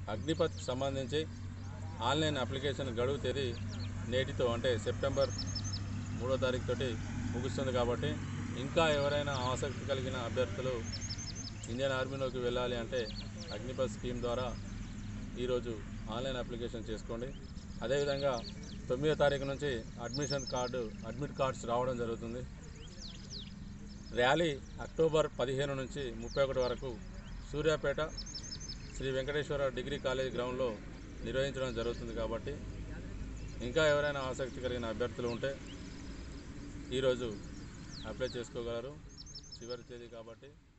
అగ్నిపథ్కి సంబంధించి online application గడువు తేదీ నేటితో అంటే సెప్టెంబర్ మూడో తారీఖు తోటి ముగుస్తుంది కాబట్టి ఇంకా ఎవరైనా ఆసక్తి కలిగిన అభ్యర్థులు ఇండియన్ ఆర్మీలోకి వెళ్ళాలి అంటే అగ్నిపథ్ స్కీమ్ ద్వారా ఈరోజు ఆన్లైన్ అప్లికేషన్ చేసుకోండి అదేవిధంగా తొమ్మిదో తారీఖు నుంచి అడ్మిషన్ కార్డు అడ్మిట్ కార్డ్స్ రావడం జరుగుతుంది ర్యాలీ అక్టోబర్ పదిహేను నుంచి ముప్పై ఒకటి వరకు సూర్యాపేట శ్రీ వెంకటేశ్వర డిగ్రీ కాలేజ్ గ్రౌండ్లో నిర్వహించడం జరుగుతుంది కాబట్టి ఇంకా ఎవరైనా ఆసక్తి కలిగిన అభ్యర్థులు ఉంటే ఈరోజు అప్లై చేసుకోగలరు చివరి తేదీ కాబట్టి